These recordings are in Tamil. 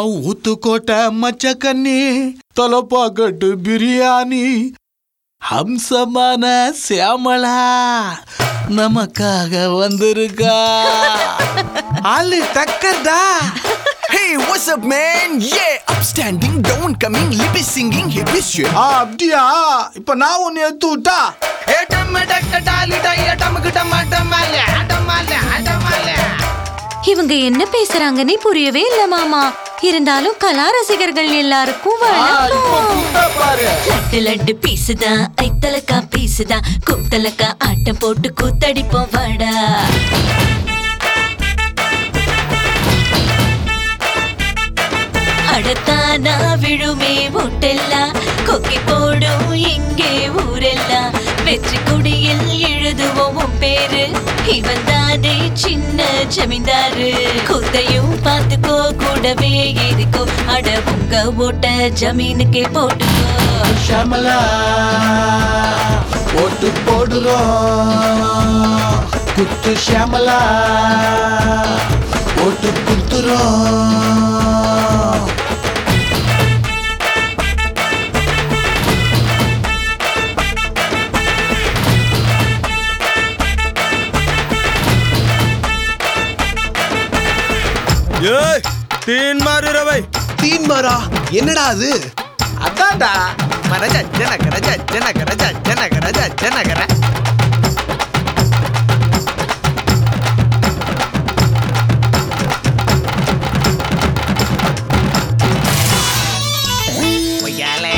ஊத்துக்கோட்டை மச்சக்கண்ணி தொலைப்பாக்கட்டு பிரியாணி ஹம்சமான சியாமளா நமக்காக வந்திருக்கா ஆளு டக்கர்டா Hey, what's up, man? Yeah, upstanding, down coming, lip singing, heavy shit. ஆ, அப்படியா இப்ப நான் ஒன்னு எடுத்து விட்டா இவங்க என்ன பேசுறாங்கன்னே புரியவே இல்ல மாமா இருந்தாலும் கலா ரசிகர்கள் எல்லாருக்கும் ஆ, இப்ப வணக்கம் கூப்பிட்டா பாரு லட்டு லட்டு பீசுதா ஐத்தலக்கா பீசுதா குத்தலக்கா ஆட்டம் போட்டு கூத்தடிப்போம் வாடா அடத்தானா விழுமே ஒட்டெல்லாம் கொக்கி போடும் இங்கே ஊரெல்லாம் வெற்றி கொடியில் எழுதுவோம் உன் பேரு இவன் தானே சின்ன ஜமீன்தாரு குத்தையும் பார்த்துக்கோ கூடவே இருக்கோ அட உங்க ஓட்ட ஜமீனுக்கே போட்டுக்கோ ஷமலா ஓட்டு போடுறோம் குத்து ஷமலா ஓட்டு குத்துறோம் ஏய் தீன் மாறு ரவை தீன் மாறா என்னடா அது அதான்டா மரஜ ஜனகர ஜனகர ஜனகர ஜனகர ஒய்யாலே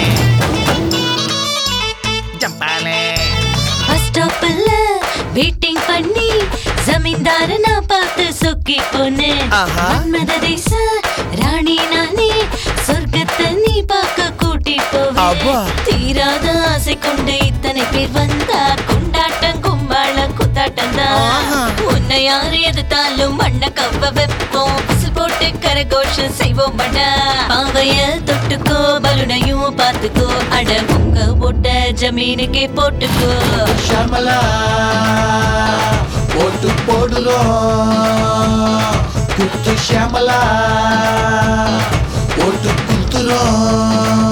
ஜம்பாலே பஸ் ஸ்டாப்ல வெயிட்டிங் பண்ணி ஜமீன்தார நான் பார்த்து சொக்கி போனேன் ஆஹா. மன்மத தேச ராணி நானே சொர்க்கத்தை நீ பார்க்க கூட்டி அப்பா. போவேன் தீராத ஆசை கொண்டு இத்தனை பேர் வந்தா கொண்டாட்டம் கும்பாள குத்தாட்டம் ஆஹா. தான் உன்னை யார் எதிர்த்தாலும் மண்ண கவ்வ வைப்போம் விசில் போட்டு கரகோஷம் செய்வோம் பண்ண பாவைய தொட்டுக்கோ பலுனையும் பார்த்துக்கோ அட உங்க ஓட்ட ஜமீனுக்கே போட்டுக்கோ ஷமலா ஓட்டு போடுறோம் குத்து ஷமலா ஓட்டு குத்துறோம்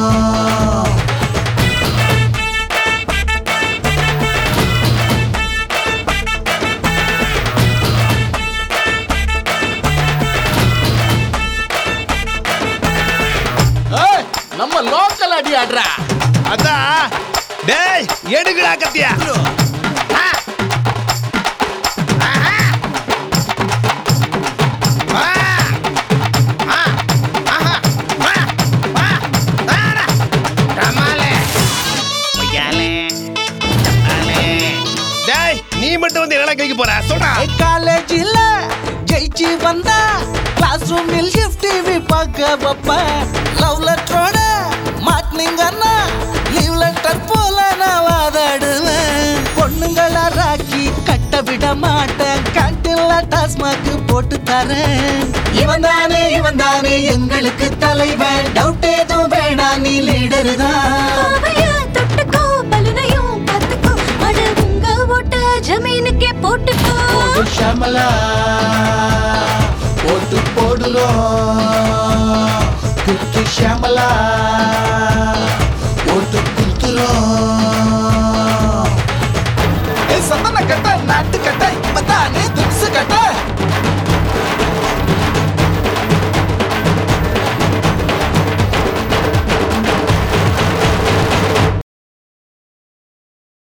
ஏய், நம்ம லோக்கல் அடி ஆடுறா அதான் டேய் எடுங்கடா கத்தியா டேய் நீ மட்டும் வந்து என்ன கைக்கு போற சொல்றா காலேஜில் ஜெயிச்சு வந்தா கிளாஸ் ரூமில் ஷிஃப்ட் டிவி பார்க்க வைப்பேன் லவ் லெட்டரோட மாட்டினீங்கன்னா லீவ் லெட்டர் போல நான் வாதாடுவேன் பொண்ணுங்கள ராக்கி கட்ட விட மாட்டேன் கேன்டீன்ல டாஸ்மாக் போட்டு தரேன் இவன் தானே இவன் தானே எங்களுக்கு தலைவன் டவுட் எதுவும் வேணாம் நீ லீடர் தான் பாவைய தொட்டுக்கோ பலுனையும் பார்த்துக்கோ அட உங்க ஓட்ட ஜமீனுக்கே போட்டுக்கோ போடு ஷமலா ஓட்டு போடுறோம் குத்து ஷமலா